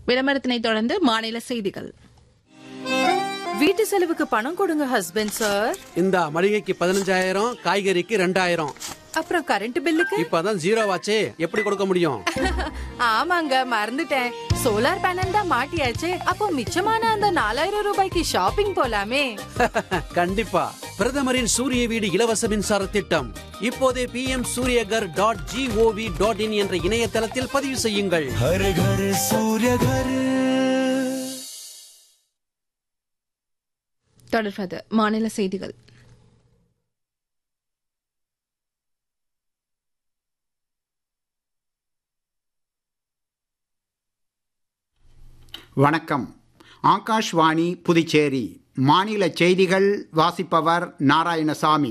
விளம்பரத்தினை தொடர்ந்து மாநில செய்திகள் வீட்டு செலவுக்கு பணம் கொடுங்க ஹஸ்பண்ட் சார் இந்த மளிகைக்கு பதினஞ்சாயிரம் காய்கறிக்கு ரெண்டாயிரம் அப்புறம் கரண்ட் பில்லுக்கு இப்பதான் ஜீரோ ஆச்சே எப்படி கொடுக்க முடியும் ஆமாங்க மறந்துட்டேன் சோலார் பேனல் தான் மாட்டியாச்சே அப்போ மிச்சமான அந்த நாலாயிரம் ரூபாய்க்கு ஷாப்பிங் போலாமே கண்டிப்பா பிரதமரின் சூரிய வீடு இலவச மின்சார திட்டம் இப்போதே P M Suryaghar dot gov dot in என்ற இணையதளத்தில் பதிவு செய்யுங்கள் हर घर सूर्य घर தொடர்வது மாநில செய்திகள் வணக்கம் ஆகாஷ்வாணி புதுச்சேரி மாநில செய்திகள் வாசிப்பவர் நாராயணசாமி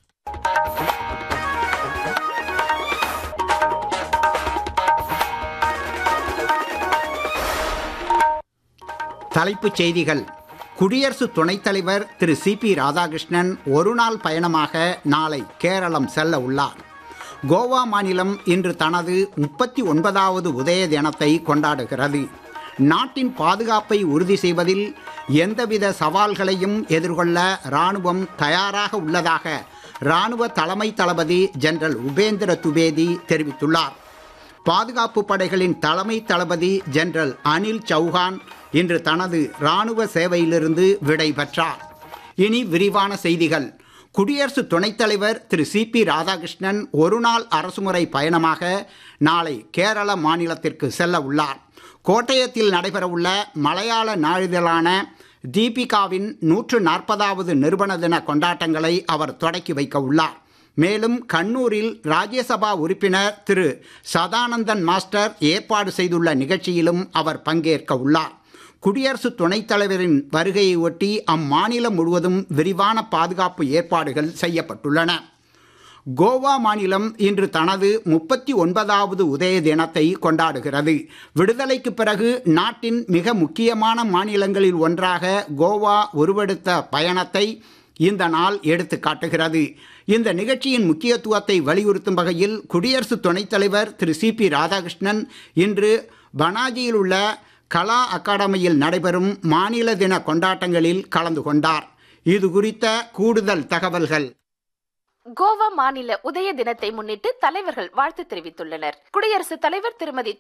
தலைப்புச் செய்திகள் குடியரசு துணைத் தலைவர் திரு சி பி ராதாகிருஷ்ணன் ஒரு நாள் பயணமாக நாளை கேரளம் செல்ல உள்ளார் கோவா மாநிலம் இன்று தனது முப்பத்தி ஒன்பதாவது உதய தினத்தை கொண்டாடுகிறது நாட்டின் பாதுகாப்பை உறுதி செய்வதில் எந்தவித சவால்களையும் எதிர்கொள்ள ராணுவம் தயாராக உள்ளதாக ராணுவ தலைமை தளபதி ஜெனரல் உபேந்திர துபேதி தெரிவித்துள்ளார் பாதுகாப்பு படைகளின் தலைமை தளபதி ஜெனரல் அனில் சௌஹான் இன்று தனது ராணுவ சேவையிலிருந்து விடை பெற்றார் இனி விரிவான செய்திகள் குடியரசு துணைத் தலைவர் திரு சி பி ராதாகிருஷ்ணன் ஒருநாள் அரசுமுறை பயணமாக நாளை கேரள மாநிலத்திற்கு செல்ல உள்ளார் கோட்டயத்தில் நடைபெறவுள்ள மலையாள நாளிதழான தீபிகாவின் நூற்று நாற்பதாவது நிறுவன தின கொண்டாட்டங்களை அவர் தொடக்கி வைக்க உள்ளார் மேலும் கண்ணூரில் ராஜ்யசபா உறுப்பினர் திரு சதானந்தன் மாஸ்டர் ஏற்பாடு செய்துள்ள நிகழ்ச்சியிலும் அவர் பங்கேற்க உள்ளார் குடியரசு துணைத் தலைவரின் வருகையை ஒட்டி அம்மாநிலம் முழுவதும் விரிவான பாதுகாப்பு ஏற்பாடுகள் செய்யப்பட்டுள்ளன கோவா மாநிலம் இன்று தனது முப்பத்தி ஒன்பதாவது உதய தினத்தை கொண்டாடுகிறது விடுதலைக்கு பிறகு நாட்டின் மிக முக்கியமான மாநிலங்களில் ஒன்றாக கோவா உருவெடுத்த பயணத்தை இந்த நாள் எடுத்து காட்டுகிறது இந்த நிகழ்ச்சியின் முக்கியத்துவத்தை வலியுறுத்தும் வகையில் குடியரசு துணைத் தலைவர் திரு சி பி ராதாகிருஷ்ணன் இன்று பனாஜியில் உள்ள கலா அகாடமியில் நடைபெறும் மாநில தின கொண்டாட்டங்களில் கலந்து கொண்டார் இது குறித்த கூடுதல் தகவல்கள் கோவா மாநில உதய தினத்தை முன்னிட்டு தலைவர்கள் வாழ்த்து தெரிவித்துள்ளனர் குடியரசுத் தலைவர் திருமதி